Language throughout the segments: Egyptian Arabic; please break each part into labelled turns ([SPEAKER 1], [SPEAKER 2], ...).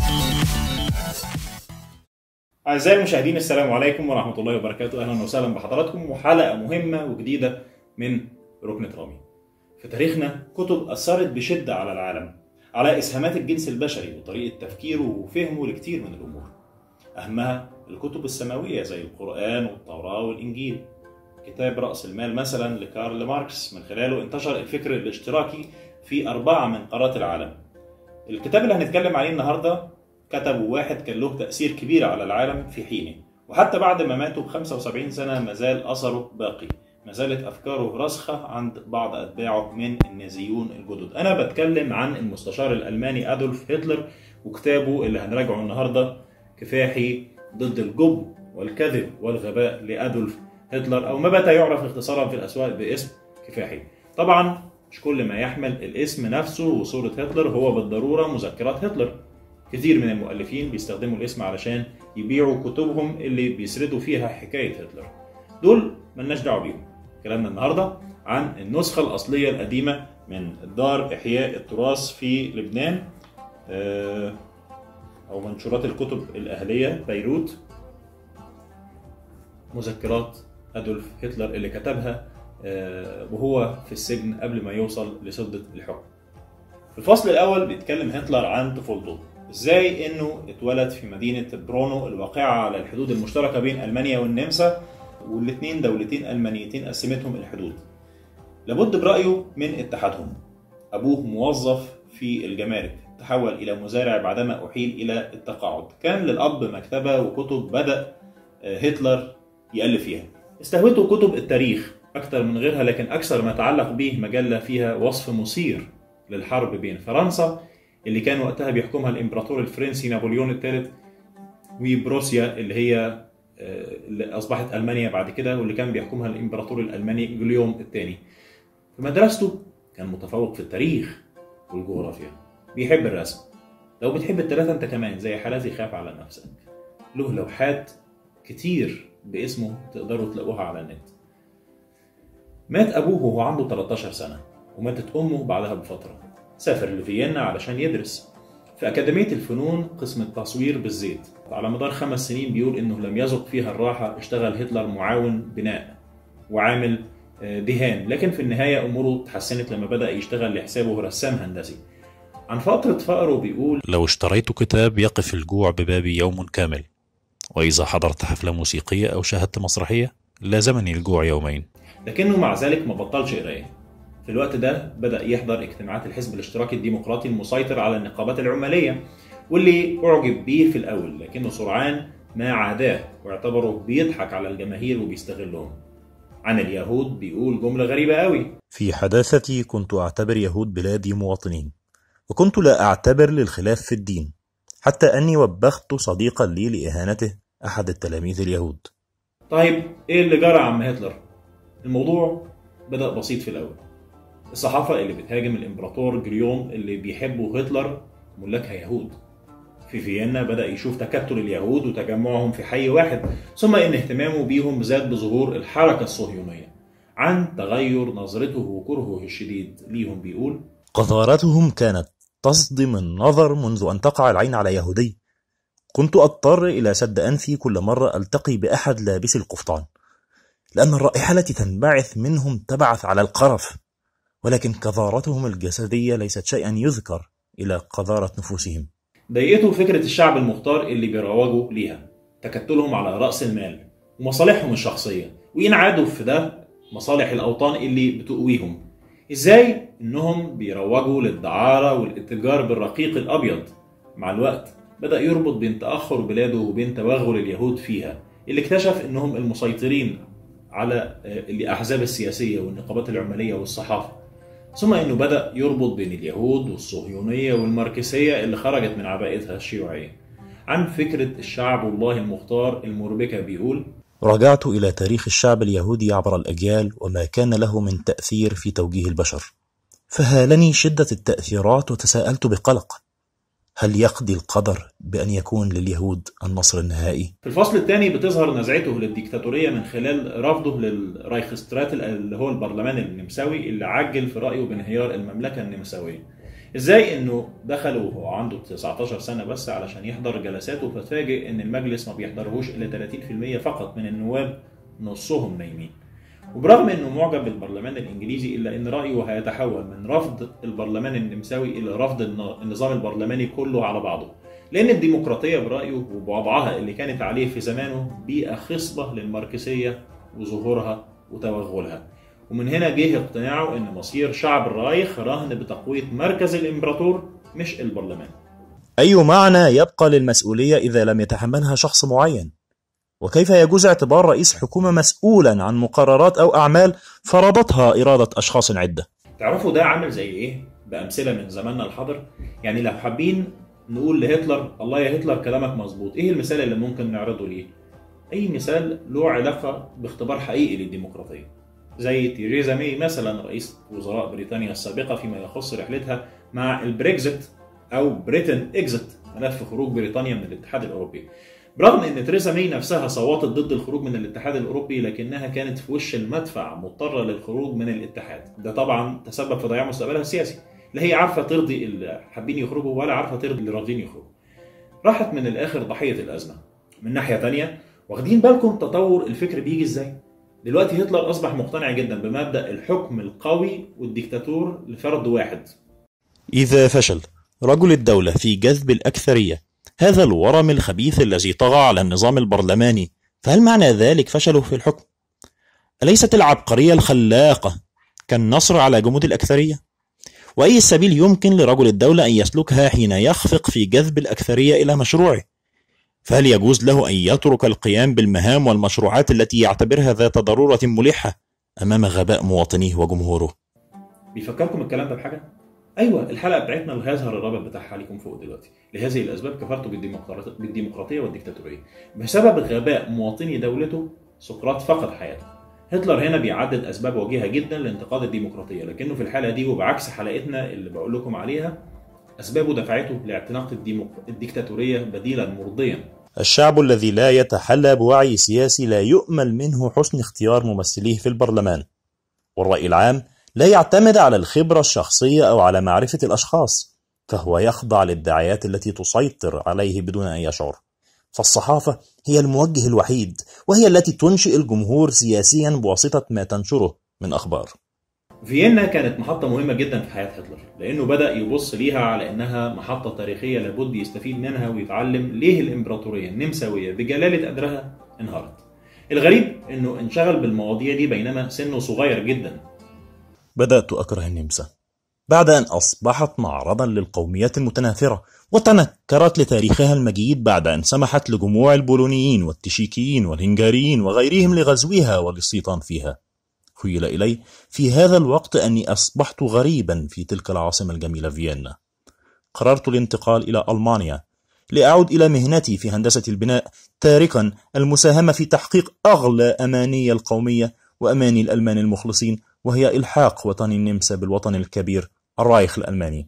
[SPEAKER 1] أعزائي المشاهدين السلام عليكم ورحمة الله وبركاته أهلا وسهلا بحضراتكم وحلقة مهمة وجديدة من ركن رامي في تاريخنا كتب أثرت بشدة على العالم على إسهامات الجنس البشري وطريقة تفكيره وفهمه لكتير من الأمور أهمها الكتب السماوية زي القرآن والتوراة والإنجيل كتاب رأس المال مثلا لكارل ماركس من خلاله انتشر الفكر الاشتراكي في أربعة من قارات العالم الكتاب اللي هنتكلم عليه النهارده كتبه واحد كان له تأثير كبير على العالم في حينه وحتى بعد ما ماتوا ب 75 سنة ما زال أثره باقي ما زالت أفكاره راسخة عند بعض أتباعه من النازيون الجدد أنا بتكلم عن المستشار الألماني أدولف هتلر وكتابه اللي هنراجعه النهاردة كفاحي ضد الجبن والكذب والغباء لأدولف هتلر أو ما بات يعرف اختصارا في الأسواق باسم كفاحي طبعا مش كل ما يحمل الاسم نفسه وصورة هتلر هو بالضرورة مذكرات هتلر كثير من المؤلفين بيستخدموا الاسم علشان يبيعوا كتبهم اللي بيسردوا فيها حكاية هتلر دول ملناش دعوة بيهم كلامنا النهاردة عن النسخة الأصلية القديمة من دار إحياء التراث في لبنان آه، أو منشورات الكتب الأهلية بيروت مذكرات أدولف هتلر اللي كتبها آه، وهو في السجن قبل ما يوصل لسدة الحكم في الفصل الأول بيتكلم هتلر عن طفولته ازاي انه اتولد في مدينة برونو الواقعة على الحدود المشتركة بين ألمانيا والنمسا والاثنين دولتين ألمانيتين قسمتهم الحدود لابد برأيه من اتحادهم أبوه موظف في الجمارك تحول إلى مزارع بعدما أحيل إلى التقاعد كان للأب مكتبة وكتب بدأ هتلر يألف فيها استهوته كتب التاريخ أكثر من غيرها لكن أكثر ما تعلق به مجلة فيها وصف مثير للحرب بين فرنسا اللي كان وقتها بيحكمها الامبراطور الفرنسي نابليون الثالث وبروسيا اللي هي اللي اصبحت المانيا بعد كده واللي كان بيحكمها الامبراطور الالماني جوليوم الثاني في مدرسته كان متفوق في التاريخ والجغرافيا بيحب الرسم لو بتحب الثلاثه انت كمان زي حالاتي خاف على نفسك له لوحات كتير باسمه تقدروا تلاقوها على النت مات ابوه وهو عنده 13 سنه وماتت امه بعدها بفتره سافر لفيينا علشان يدرس في أكاديمية الفنون قسم التصوير بالزيت على مدار خمس سنين بيقول إنه لم يذق فيها الراحة اشتغل هتلر معاون بناء وعامل دهان لكن في النهاية أموره تحسنت لما بدأ يشتغل لحسابه رسام هندسي عن فترة فقره بيقول
[SPEAKER 2] لو اشتريت كتاب يقف الجوع ببابي يوم كامل وإذا حضرت حفلة موسيقية أو شاهدت مسرحية لازمني الجوع يومين
[SPEAKER 1] لكنه مع ذلك ما بطلش قرايه في الوقت ده بدأ يحضر اجتماعات الحزب الاشتراكي الديمقراطي المسيطر على النقابات العمالية واللي أعجب بيه في الأول لكنه سرعان ما عاداه واعتبره بيضحك على الجماهير وبيستغلهم عن اليهود بيقول جملة غريبة قوي
[SPEAKER 2] في حداثتي كنت أعتبر يهود بلادي مواطنين وكنت لا أعتبر للخلاف في الدين حتى أني وبخت صديقا لي لإهانته أحد التلاميذ اليهود
[SPEAKER 1] طيب إيه اللي جرى عم هتلر؟ الموضوع بدأ بسيط في الأول الصحافة اللي بتهاجم الإمبراطور جريوم اللي بيحبوا هتلر ملاكها يهود في فيينا بدأ يشوف تكتل اليهود وتجمعهم في حي واحد ثم إن اهتمامه بيهم زاد بظهور الحركة الصهيونية عن تغير نظرته وكرهه الشديد ليهم بيقول
[SPEAKER 2] قذارتهم كانت تصدم النظر منذ أن تقع العين على يهودي كنت أضطر إلى سد أنفي كل مرة ألتقي بأحد لابس القفطان لأن الرائحة التي تنبعث منهم تبعث على القرف ولكن قذارتهم الجسدية ليست شيئا يذكر إلى قذارة نفوسهم
[SPEAKER 1] ضايقته فكرة الشعب المختار اللي بيروجوا ليها تكتلهم على رأس المال ومصالحهم الشخصية وينعادوا في ده مصالح الأوطان اللي بتقويهم إزاي إنهم بيروجوا للدعارة والاتجار بالرقيق الأبيض مع الوقت بدأ يربط بين تأخر بلاده وبين توغل اليهود فيها اللي اكتشف إنهم المسيطرين على الأحزاب السياسية والنقابات العمالية والصحافة ثم انه بدا يربط بين اليهود والصهيونيه والماركسيه اللي خرجت من عبائتها الشيوعيه عن فكره الشعب والله المختار المربكه بيقول
[SPEAKER 2] رجعت إلى تاريخ الشعب اليهودي عبر الأجيال وما كان له من تأثير في توجيه البشر فهالني شدة التأثيرات وتساءلت بقلق هل يقضي القدر بأن يكون لليهود النصر النهائي؟
[SPEAKER 1] في الفصل الثاني بتظهر نزعته للديكتاتورية من خلال رفضه للرايخسترات اللي هو البرلمان النمساوي اللي عجل في رأيه بانهيار المملكة النمساوية ازاي انه دخل وهو عنده 19 سنه بس علشان يحضر جلساته فتفاجئ ان المجلس ما بيحضرهوش الا 30% فقط من النواب نصهم نايمين وبرغم انه معجب بالبرلمان الانجليزي الا ان رايه هيتحول من رفض البرلمان النمساوي الى رفض النظام البرلماني كله على بعضه لان الديمقراطيه برايه وبوضعها اللي كانت عليه في زمانه بيئه خصبه للماركسيه وظهورها وتوغلها ومن هنا جه اقتناعه ان مصير شعب الرايخ رهن بتقويه مركز الامبراطور مش البرلمان
[SPEAKER 2] أي معنى يبقى للمسؤولية إذا لم يتحملها شخص معين؟ وكيف يجوز اعتبار رئيس حكومة مسؤولا عن مقررات أو أعمال فرضتها إرادة أشخاص عدة؟
[SPEAKER 1] تعرفوا ده عامل زي ايه بامثله من زماننا الحاضر يعني لو حابين نقول لهتلر الله يا هتلر كلامك مظبوط ايه المثال اللي ممكن نعرضه ليه اي مثال له علاقه باختبار حقيقي للديمقراطيه زي تيريزا ماي مثلا رئيس وزراء بريطانيا السابقه فيما يخص رحلتها مع البريكزيت او بريتن اكزيت ملف خروج بريطانيا من الاتحاد الاوروبي برغم ان تريزا ماي نفسها صوتت ضد الخروج من الاتحاد الاوروبي لكنها كانت في وش المدفع مضطره للخروج من الاتحاد ده طبعا تسبب في ضياع مستقبلها السياسي لا هي عارفه ترضي اللي حابين يخرجوا ولا عارفه ترضي اللي راضيين يخرجوا راحت من الاخر ضحيه الازمه من ناحيه تانية واخدين بالكم تطور الفكر بيجي ازاي دلوقتي هتلر اصبح مقتنع جدا بمبدا الحكم القوي والديكتاتور لفرد واحد
[SPEAKER 2] إذا فشل رجل الدولة في جذب الأكثرية هذا الورم الخبيث الذي طغى على النظام البرلماني فهل معنى ذلك فشله في الحكم؟ أليست العبقرية الخلاقة كالنصر على جمود الأكثرية؟ وأي السبيل يمكن لرجل الدولة أن يسلكها حين يخفق في جذب الأكثرية إلى مشروعه؟ فهل يجوز له أن يترك القيام بالمهام والمشروعات التي يعتبرها ذات ضرورة ملحة أمام غباء مواطنيه وجمهوره؟
[SPEAKER 1] بيفكركم الكلام ده بحاجه ايوه الحلقه بتاعتنا اللي هيظهر الرابط بتاعها عليكم فوق دلوقتي لهذه الاسباب كفرت بالديمقراطيه بالديمقراطيه والديكتاتوريه بسبب غباء مواطني دولته سقراط فقد حياته هتلر هنا بيعدد اسباب وجيهه جدا لانتقاد الديمقراطيه لكنه في الحاله دي وبعكس حلقتنا اللي بقول لكم عليها اسبابه دفعته لاعتناق الديمق- الديكتاتوريه بديلا مرضيا
[SPEAKER 2] الشعب الذي لا يتحلى بوعي سياسي لا يؤمل منه حسن اختيار ممثليه في البرلمان والرأي العام لا يعتمد على الخبرة الشخصية أو على معرفة الأشخاص فهو يخضع للدعايات التي تسيطر عليه بدون أن يشعر فالصحافة هي الموجه الوحيد وهي التي تنشئ الجمهور سياسيا بواسطة ما تنشره من أخبار
[SPEAKER 1] فيينا كانت محطة مهمة جدا في حياة هتلر لأنه بدأ يبص ليها على إنها محطة تاريخية لابد يستفيد منها ويتعلم ليه الإمبراطورية النمساوية بجلالة قدرها انهارت الغريب إنه انشغل بالمواضيع دي بينما سنه صغير جدا
[SPEAKER 2] بدأت أكره النمسا بعد أن أصبحت معرضا للقوميات المتنافرة وتنكرت لتاريخها المجيد بعد أن سمحت لجموع البولونيين والتشيكيين والهنغاريين وغيرهم لغزوها والاستيطان فيها خيل إلي في هذا الوقت أني أصبحت غريبا في تلك العاصمة الجميلة فيينا قررت الانتقال إلى ألمانيا لأعود إلى مهنتي في هندسة البناء تاركا المساهمة في تحقيق أغلى أماني القومية وأماني الألمان المخلصين وهي إلحاق وطن النمسا بالوطن الكبير الرايخ الألماني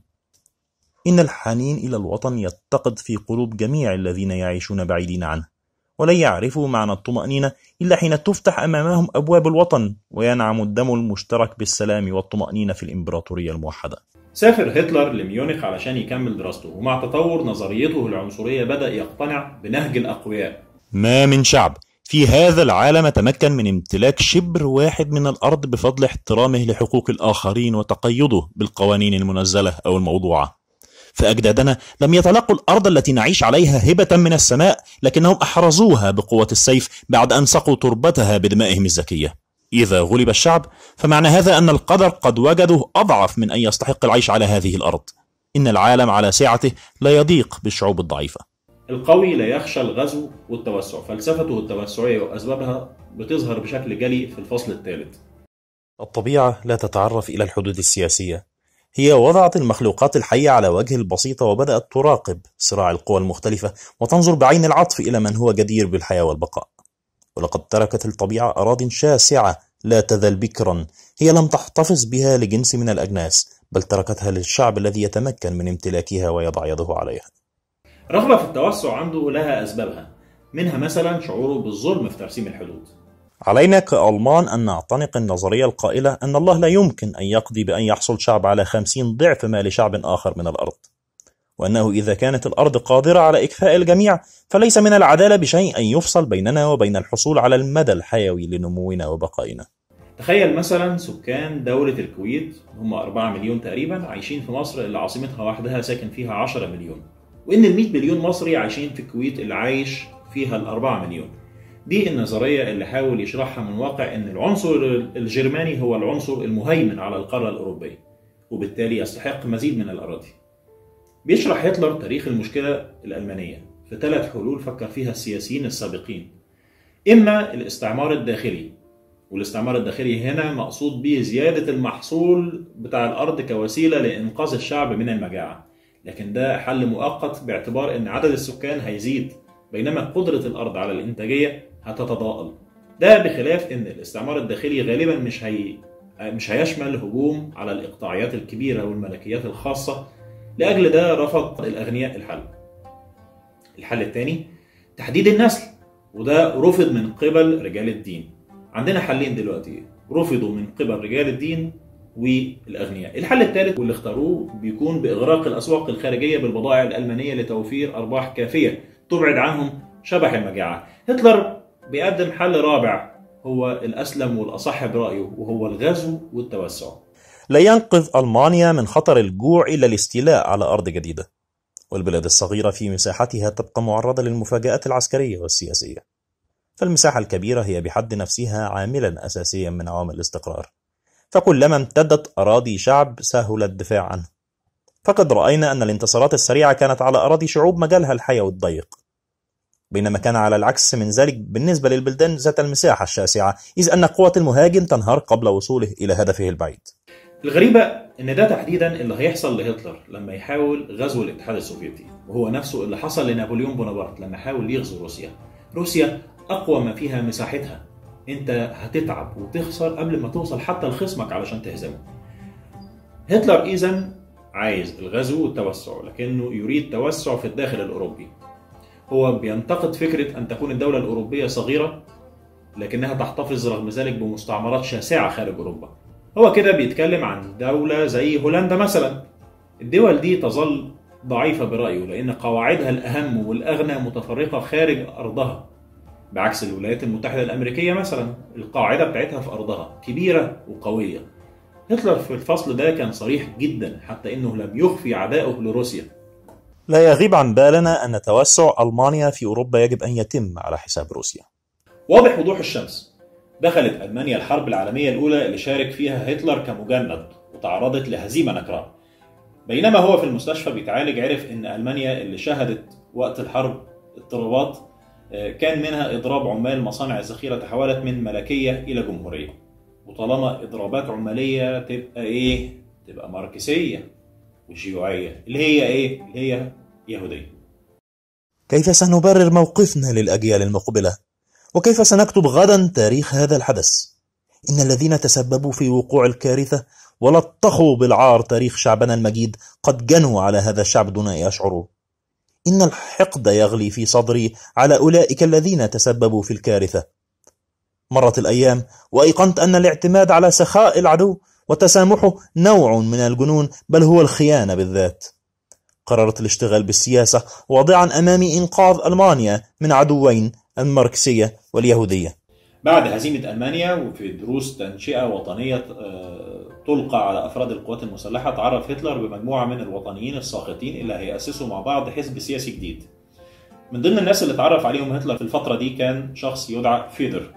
[SPEAKER 2] إن الحنين إلى الوطن يتقد في قلوب جميع الذين يعيشون بعيدين عنه ولن يعرفوا معنى الطمأنينة إلا حين تفتح أمامهم أبواب الوطن وينعم الدم المشترك بالسلام والطمأنينة في الإمبراطورية الموحدة
[SPEAKER 1] سافر هتلر لميونخ علشان يكمل دراسته ومع تطور نظريته العنصرية بدأ يقتنع بنهج الأقوياء
[SPEAKER 2] ما من شعب في هذا العالم تمكن من امتلاك شبر واحد من الأرض بفضل احترامه لحقوق الآخرين وتقيده بالقوانين المنزلة أو الموضوعة فأجدادنا لم يتلقوا الأرض التي نعيش عليها هبة من السماء لكنهم أحرزوها بقوة السيف بعد أن سقوا تربتها بدمائهم الزكية إذا غلب الشعب فمعنى هذا أن القدر قد وجده أضعف من أن يستحق العيش على هذه الأرض إن العالم على سعته لا يضيق بالشعوب الضعيفة
[SPEAKER 1] القوي لا يخشى الغزو والتوسع فلسفته التوسعية وأسبابها بتظهر بشكل جلي في الفصل الثالث
[SPEAKER 2] الطبيعة لا تتعرف إلى الحدود السياسية هي وضعت المخلوقات الحية على وجه البسيطة وبدأت تراقب صراع القوى المختلفة وتنظر بعين العطف إلى من هو جدير بالحياة والبقاء ولقد تركت الطبيعة أراضٍ شاسعة لا تزال بكرا هي لم تحتفظ بها لجنس من الأجناس بل تركتها للشعب الذي يتمكن من امتلاكها ويضع يده عليها
[SPEAKER 1] رغبة في التوسع عنده لها أسبابها منها مثلا شعوره بالظلم في ترسيم الحدود
[SPEAKER 2] علينا كألمان أن نعتنق النظرية القائلة أن الله لا يمكن أن يقضي بأن يحصل شعب على خمسين ضعف ما لشعب آخر من الأرض وأنه إذا كانت الأرض قادرة على إكفاء الجميع فليس من العدالة بشيء أن يفصل بيننا وبين الحصول على المدى الحيوي لنمونا وبقائنا
[SPEAKER 1] تخيل مثلا سكان دولة الكويت هم 4 مليون تقريبا عايشين في مصر اللي عاصمتها وحدها ساكن فيها 10 مليون وإن ال 100 مليون مصري عايشين في الكويت اللي عايش فيها ال 4 مليون دي النظرية اللي حاول يشرحها من واقع إن العنصر الجرماني هو العنصر المهيمن على القارة الأوروبية وبالتالي يستحق مزيد من الأراضي بيشرح هتلر تاريخ المشكلة الألمانية في ثلاث حلول فكر فيها السياسيين السابقين إما الاستعمار الداخلي والاستعمار الداخلي هنا مقصود به زيادة المحصول بتاع الأرض كوسيلة لإنقاذ الشعب من المجاعة لكن ده حل مؤقت باعتبار أن عدد السكان هيزيد بينما قدرة الأرض على الإنتاجية هتتضاءل ده بخلاف أن الاستعمار الداخلي غالبا مش هي مش هيشمل هجوم على الإقطاعيات الكبيرة والملكيات الخاصة لأجل ده رفض الأغنياء الحل الحل الثاني تحديد النسل وده رفض من قبل رجال الدين عندنا حلين دلوقتي رفضوا من قبل رجال الدين والاغنياء. الحل الثالث واللي اختاروه بيكون باغراق الاسواق الخارجيه بالبضائع الالمانيه لتوفير ارباح كافيه تبعد عنهم شبح المجاعه. هتلر بيقدم حل رابع هو الاسلم والاصح برايه وهو الغزو والتوسع.
[SPEAKER 2] لا ينقذ ألمانيا من خطر الجوع إلا الاستيلاء على أرض جديدة والبلاد الصغيرة في مساحتها تبقى معرضة للمفاجآت العسكرية والسياسية فالمساحة الكبيرة هي بحد نفسها عاملا أساسيا من عوامل الاستقرار فكلما امتدت أراضي شعب سهل الدفاع عنه فقد رأينا أن الانتصارات السريعة كانت على أراضي شعوب مجالها الحيوي الضيق بينما كان على العكس من ذلك بالنسبة للبلدان ذات المساحة الشاسعة إذ أن قوة المهاجم تنهار قبل وصوله إلى هدفه البعيد
[SPEAKER 1] الغريبة إن ده تحديدا اللي هيحصل لهتلر لما يحاول غزو الاتحاد السوفيتي وهو نفسه اللي حصل لنابليون بونابرت لما حاول يغزو روسيا روسيا أقوى ما فيها مساحتها أنت هتتعب وتخسر قبل ما توصل حتى لخصمك علشان تهزمه هتلر إذا عايز الغزو والتوسع لكنه يريد توسع في الداخل الأوروبي هو بينتقد فكرة أن تكون الدولة الأوروبية صغيرة لكنها تحتفظ رغم ذلك بمستعمرات شاسعة خارج أوروبا هو كده بيتكلم عن دولة زي هولندا مثلا الدول دي تظل ضعيفة برأيه لأن قواعدها الأهم والأغنى متفرقة خارج أرضها بعكس الولايات المتحدة الأمريكية مثلا القاعدة بتاعتها في أرضها كبيرة وقوية هتلر في الفصل ده كان صريح جدا حتى إنه لم يخفي عدائه لروسيا
[SPEAKER 2] لا يغيب عن بالنا أن توسع ألمانيا في أوروبا يجب أن يتم على حساب روسيا
[SPEAKER 1] واضح وضوح الشمس دخلت ألمانيا الحرب العالمية الأولى اللي شارك فيها هتلر كمجند وتعرضت لهزيمة نكراء بينما هو في المستشفى بيتعالج عرف إن ألمانيا اللي شهدت وقت الحرب اضطرابات كان منها إضراب عمال مصانع الذخيرة تحولت من ملكية إلى جمهورية وطالما إضرابات عمالية تبقى إيه؟ تبقى ماركسية وشيوعية اللي هي إيه؟ اللي هي يهودية
[SPEAKER 2] كيف سنبرر موقفنا للأجيال المقبلة؟ وكيف سنكتب غدا تاريخ هذا الحدث؟ إن الذين تسببوا في وقوع الكارثة ولطخوا بالعار تاريخ شعبنا المجيد قد جنوا على هذا الشعب دون أن يشعروا إن الحقد يغلي في صدري على أولئك الذين تسببوا في الكارثة مرت الأيام وأيقنت أن الاعتماد على سخاء العدو وتسامحه نوع من الجنون بل هو الخيانة بالذات قررت الاشتغال بالسياسة واضعا أمامي إنقاذ ألمانيا من عدوين الماركسية واليهودية
[SPEAKER 1] بعد هزيمة ألمانيا وفي دروس تنشئة وطنية تلقى على أفراد القوات المسلحة تعرف هتلر بمجموعة من الوطنيين الساقطين اللي هيأسسوا مع بعض حزب سياسي جديد من ضمن الناس اللي تعرف عليهم هتلر في الفترة دي كان شخص يدعى فيدر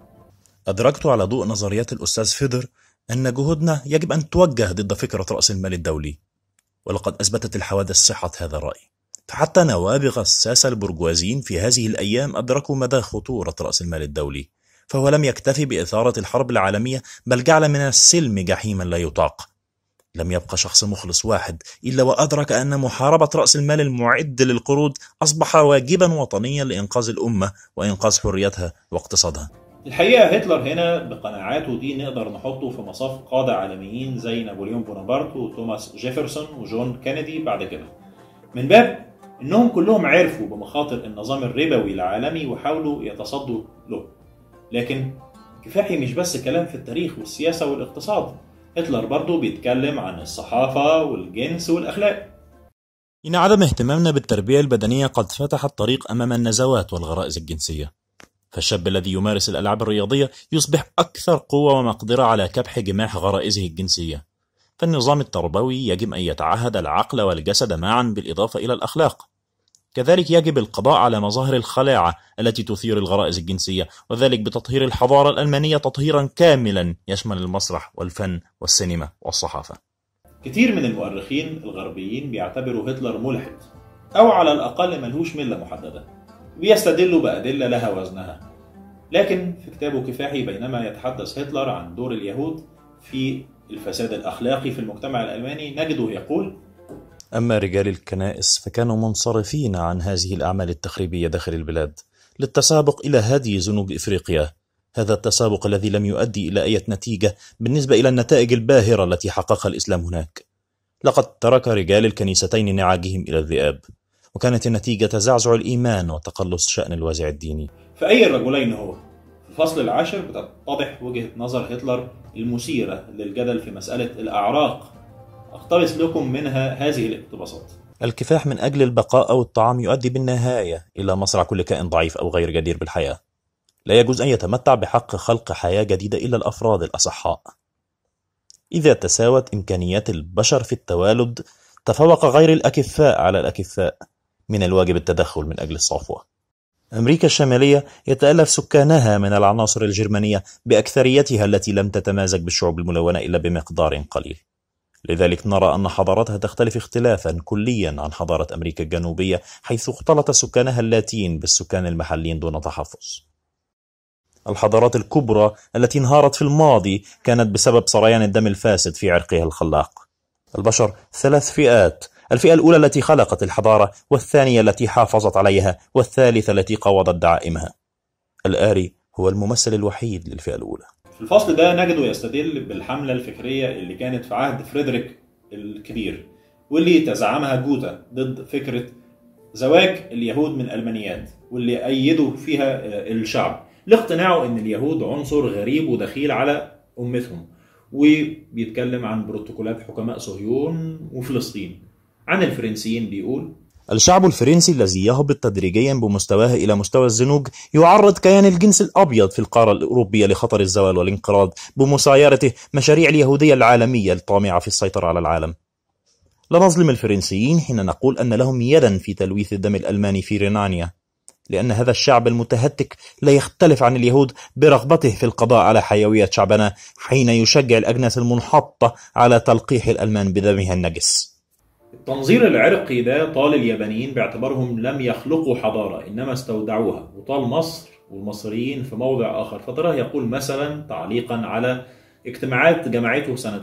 [SPEAKER 2] أدركت على ضوء نظريات الأستاذ فيدر أن جهودنا يجب أن توجه ضد فكرة رأس المال الدولي ولقد أثبتت الحوادث صحة هذا الرأي فحتى نوابغ الساسة البرجوازيين في هذه الأيام أدركوا مدى خطورة رأس المال الدولي فهو لم يكتفي بإثارة الحرب العالمية بل جعل من السلم جحيما لا يطاق لم يبقى شخص مخلص واحد إلا وأدرك أن محاربة رأس المال المعد للقروض أصبح واجبا وطنيا لإنقاذ الأمة وإنقاذ حريتها واقتصادها
[SPEAKER 1] الحقيقة هتلر هنا بقناعاته دي نقدر نحطه في مصاف قادة عالميين زي نابليون بونابرت وتوماس جيفرسون وجون كينيدي بعد كده من باب انهم كلهم عرفوا بمخاطر النظام الربوي العالمي وحاولوا يتصدوا له لكن كفاحي مش بس كلام في التاريخ والسياسة والاقتصاد هتلر برضه بيتكلم عن الصحافة والجنس والأخلاق
[SPEAKER 2] إن عدم اهتمامنا بالتربية البدنية قد فتح الطريق أمام النزوات والغرائز الجنسية فالشاب الذي يمارس الألعاب الرياضية يصبح أكثر قوة ومقدرة على كبح جماح غرائزه الجنسية فالنظام التربوي يجب أن يتعهد العقل والجسد معا بالإضافة إلى الأخلاق كذلك يجب القضاء على مظاهر الخلاعة التي تثير الغرائز الجنسية وذلك بتطهير الحضارة الألمانية تطهيرا كاملا يشمل المسرح والفن والسينما والصحافة
[SPEAKER 1] كتير من المؤرخين الغربيين بيعتبروا هتلر ملحد أو على الأقل ملهوش ملة محددة وبيستدلوا بأدلة لها وزنها لكن في كتابه كفاحي بينما يتحدث هتلر عن دور اليهود في الفساد الأخلاقي في المجتمع الألماني نجده يقول
[SPEAKER 2] أما رجال الكنائس فكانوا منصرفين عن هذه الأعمال التخريبية داخل البلاد للتسابق إلى هدي ذنوب إفريقيا هذا التسابق الذي لم يؤدي إلى أي نتيجة بالنسبة إلى النتائج الباهرة التي حققها الإسلام هناك لقد ترك رجال الكنيستين نعاجهم إلى الذئاب وكانت النتيجة تزعزع الإيمان وتقلص شأن الوازع الديني
[SPEAKER 1] فأي الرجلين هو في الفصل العاشر بتتضح وجهة نظر هتلر المثيرة للجدل في مسألة الأعراق أقتبس لكم منها هذه الاقتباسات
[SPEAKER 2] الكفاح من أجل البقاء أو الطعام يؤدي بالنهاية إلى مصرع كل كائن ضعيف أو غير جدير بالحياة لا يجوز أن يتمتع بحق خلق حياة جديدة إلا الأفراد الأصحاء إذا تساوت إمكانيات البشر في التوالد تفوق غير الأكفاء على الأكفاء من الواجب التدخل من أجل الصفوة أمريكا الشمالية يتألف سكانها من العناصر الجرمانية بأكثريتها التي لم تتمازج بالشعوب الملونة إلا بمقدار قليل لذلك نرى أن حضارتها تختلف اختلافا كليا عن حضارة أمريكا الجنوبية حيث اختلط سكانها اللاتين بالسكان المحليين دون تحفظ الحضارات الكبرى التي انهارت في الماضي كانت بسبب سريان الدم الفاسد في عرقها الخلاق البشر ثلاث فئات الفئة الأولى التي خلقت الحضارة والثانية التي حافظت عليها والثالثة التي قوضت دعائمها الآري هو الممثل الوحيد للفئة الأولى
[SPEAKER 1] في الفصل ده نجده يستدل بالحملة الفكرية اللي كانت في عهد فريدريك الكبير واللي تزعمها جوتا ضد فكرة زواج اليهود من ألمانيات واللي أيدوا فيها الشعب لاقتناعه أن اليهود عنصر غريب ودخيل على أمتهم وبيتكلم عن بروتوكولات حكماء صهيون وفلسطين عن الفرنسيين بيقول
[SPEAKER 2] الشعب الفرنسي الذي يهبط تدريجيا بمستواه إلى مستوى الزنوج يعرض كيان الجنس الأبيض في القارة الأوروبية لخطر الزوال والانقراض بمسايرته مشاريع اليهودية العالمية الطامعة في السيطرة على العالم لا نظلم الفرنسيين حين نقول أن لهم يدا في تلويث الدم الألماني في رينانيا لأن هذا الشعب المتهتك لا يختلف عن اليهود برغبته في القضاء على حيوية شعبنا حين يشجع الأجناس المنحطة على تلقيح الألمان بدمها النجس
[SPEAKER 1] التنظير العرقي ده طال اليابانيين باعتبارهم لم يخلقوا حضارة إنما استودعوها وطال مصر والمصريين في موضع آخر فتراه يقول مثلا تعليقا على اجتماعات جمعته سنة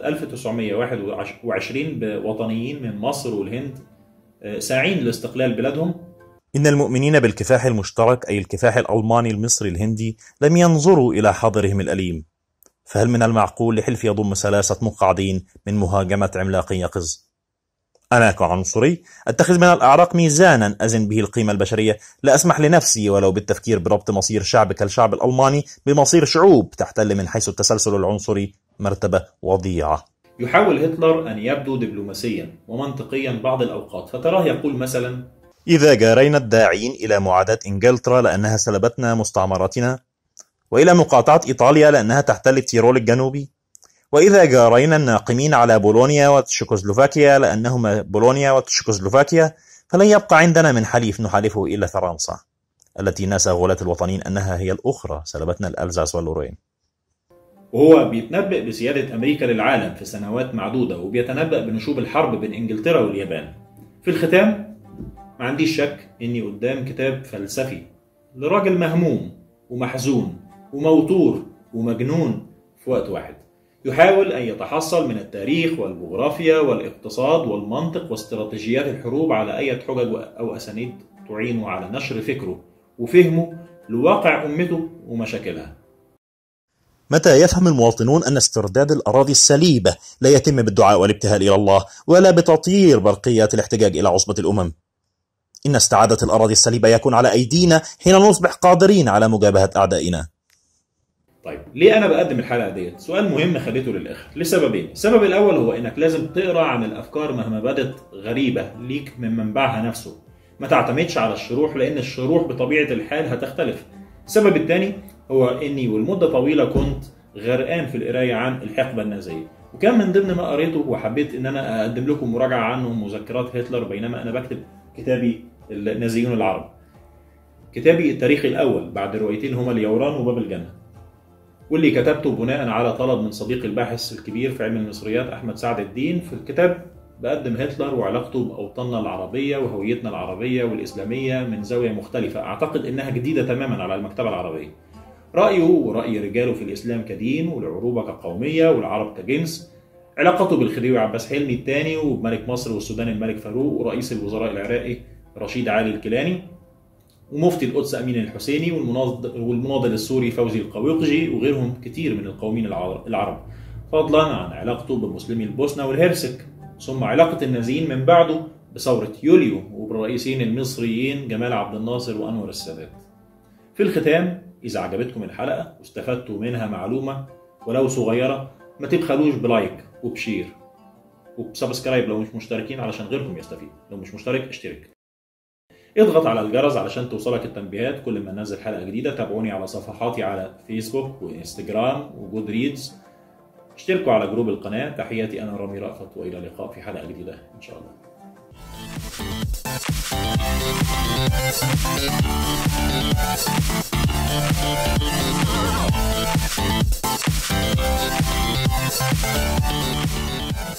[SPEAKER 1] 1921 بوطنيين من مصر والهند ساعين لاستقلال بلادهم
[SPEAKER 2] إن المؤمنين بالكفاح المشترك أي الكفاح الألماني المصري الهندي لم ينظروا إلى حاضرهم الأليم فهل من المعقول لحلف يضم ثلاثة مقعدين من مهاجمة عملاق يقظ؟ أنا كعنصري أتخذ من الأعراق ميزانا أزن به القيمة البشرية لا أسمح لنفسي ولو بالتفكير بربط مصير شعب كالشعب الألماني بمصير شعوب تحتل من حيث التسلسل العنصري مرتبة وضيعة
[SPEAKER 1] يحاول هتلر أن يبدو دبلوماسيا ومنطقيا بعض الأوقات فتراه يقول مثلا
[SPEAKER 2] إذا جارينا الداعين إلى معاداة إنجلترا لأنها سلبتنا مستعمراتنا وإلى مقاطعة إيطاليا لأنها تحتل التيرول الجنوبي وإذا جارينا الناقمين على بولونيا وتشيكوسلوفاكيا لأنهما بولونيا وتشيكوسلوفاكيا فلن يبقى عندنا من حليف نحالفه إلا فرنسا التي ناسى غلاة الوطنيين أنها هي الأخرى سلبتنا الألزاس واللورين
[SPEAKER 1] وهو بيتنبأ بسيادة أمريكا للعالم في سنوات معدودة وبيتنبأ بنشوب الحرب بين إنجلترا واليابان في الختام ما عنديش شك إني قدام كتاب فلسفي لراجل مهموم ومحزون وموتور ومجنون في وقت واحد يحاول أن يتحصل من التاريخ والجغرافيا والاقتصاد والمنطق واستراتيجيات الحروب على أي حجج أو أسانيد تعينه على نشر فكره وفهمه لواقع أمته ومشاكلها
[SPEAKER 2] متى يفهم المواطنون أن استرداد الأراضي السليبة لا يتم بالدعاء والابتهال إلى الله ولا بتطيير برقيات الاحتجاج إلى عصبة الأمم إن استعادة الأراضي السليبة يكون على أيدينا حين نصبح قادرين على مجابهة أعدائنا
[SPEAKER 1] طيب ليه انا بقدم الحلقه ديت سؤال مهم خليته للاخر لسببين السبب الاول هو انك لازم تقرا عن الافكار مهما بدت غريبه ليك من منبعها نفسه ما تعتمدش على الشروح لان الشروح بطبيعه الحال هتختلف السبب الثاني هو اني والمده طويله كنت غرقان في القرايه عن الحقبه النازيه وكان من ضمن ما قريته وحبيت ان انا اقدم لكم مراجعه عنه مذكرات هتلر بينما انا بكتب كتابي النازيون العرب كتابي التاريخي الاول بعد روايتين هما اليوران وباب الجنه واللي كتبته بناء على طلب من صديقي الباحث الكبير في علم المصريات احمد سعد الدين في الكتاب بقدم هتلر وعلاقته باوطاننا العربيه وهويتنا العربيه والاسلاميه من زاويه مختلفه اعتقد انها جديده تماما على المكتبه العربيه رايه وراي رجاله في الاسلام كدين والعروبه كقوميه والعرب كجنس علاقته بالخديوي عباس حلمي الثاني وبملك مصر والسودان الملك فاروق ورئيس الوزراء العراقي رشيد علي الكيلاني ومفتي القدس امين الحسيني والمناضل السوري فوزي القويقجي وغيرهم كتير من القوميين العرب فضلا عن علاقته بمسلمي البوسنه والهرسك ثم علاقه النازيين من بعده بثوره يوليو وبالرئيسين المصريين جمال عبد الناصر وانور السادات. في الختام اذا عجبتكم الحلقه واستفدتوا منها معلومه ولو صغيره ما تبخلوش بلايك وبشير وبسبسكرايب لو مش مشتركين علشان غيركم يستفيد لو مش مشترك اشترك اضغط على الجرس علشان توصلك التنبيهات كل ما ننزل حلقه جديده تابعوني على صفحاتي على فيسبوك وانستجرام وجود ريدز اشتركوا على جروب القناه تحياتي انا رامي رأفت والى اللقاء في حلقه جديده ان شاء الله Thank you.